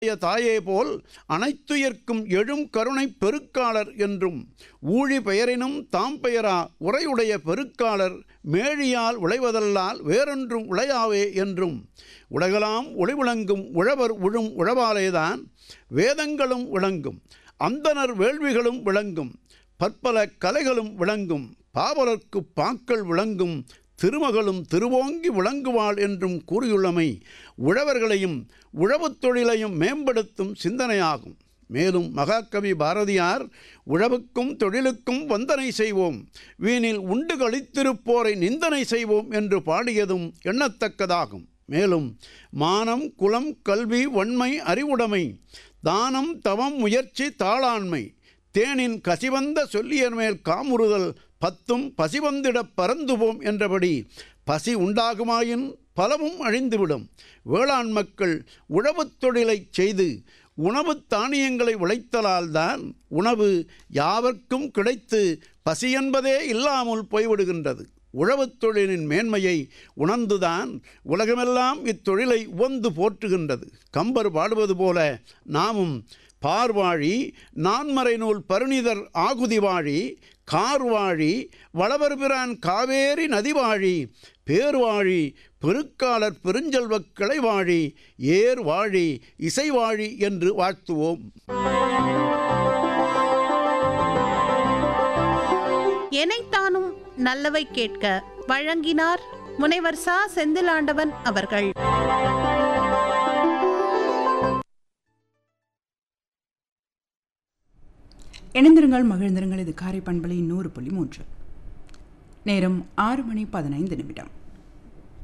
உடைய தாயே போல் அனைத்துயர்க்கும் எழும் கருணை பெருக்காளர் என்றும் ஊழி பெயரினும் தாம் பெயரா உரையுடைய பெருக்காளர் மேழியால் உழைவதல்லால் வேறொன்றும் உழையாவே என்றும் உலகலாம் ஒளி விளங்கும் உழவர் உழும் உழவாலேதான் வேதங்களும் விளங்கும் அந்தணர் வேள்விகளும் விளங்கும் பற்பல கலைகளும் விளங்கும் பாவலர்க்கு பாக்கள் விளங்கும் திருமகளும் திருவோங்கி விளங்குவாள் என்றும் கூறியுள்ளமை உழவர்களையும் உழவுத் தொழிலையும் மேம்படுத்தும் சிந்தனையாகும் மேலும் மகாகவி பாரதியார் உழவுக்கும் தொழிலுக்கும் வந்தனை செய்வோம் வீணில் உண்டு கழித்திருப்போரை நிந்தனை செய்வோம் என்று பாடியதும் எண்ணத்தக்கதாகும் மேலும் மானம் குலம் கல்வி வன்மை அறிவுடைமை தானம் தவம் முயற்சி தாளாண்மை தேனின் கசிவந்த சொல்லியர் மேல் காமுறுதல் பத்தும் பசிவந்திடப் பறந்துவோம் என்றபடி பசி உண்டாகுமாயின் பலவும் அழிந்துவிடும் வேளாண் மக்கள் உழவுத் தொழிலைச் செய்து உணவு தானியங்களை விளைத்தலால்தான் உணவு யாவர்க்கும் கிடைத்து பசி என்பதே இல்லாமல் போய்விடுகின்றது உழவுத் தொழிலின் மேன்மையை உணர்ந்துதான் உலகமெல்லாம் இத்தொழிலை உவந்து போற்றுகின்றது கம்பர் பாடுவது போல நாமும் பார்வாழி நான்மறை நூல் பருணிதர் ஆகுதிவாழி கார்வாழி வளவர்பிரான் காவேரி நதிவாழி பேர்வாழி பெருக்காளர் பெருஞ்செல்வக் கிளைவாழி ஏர் வாழி இசைவாழி என்று வாழ்த்துவோம் எனைத்தானும் நல்லவை கேட்க வழங்கினார் முனைவர் சா செந்திலாண்டவன் அவர்கள் இணைந்திருங்கள் மகிழ்ந்திருங்கள் இது காரை பண்பலை நூறு புள்ளி மூன்று நேரம் ஆறு மணி பதினைந்து நிமிடம்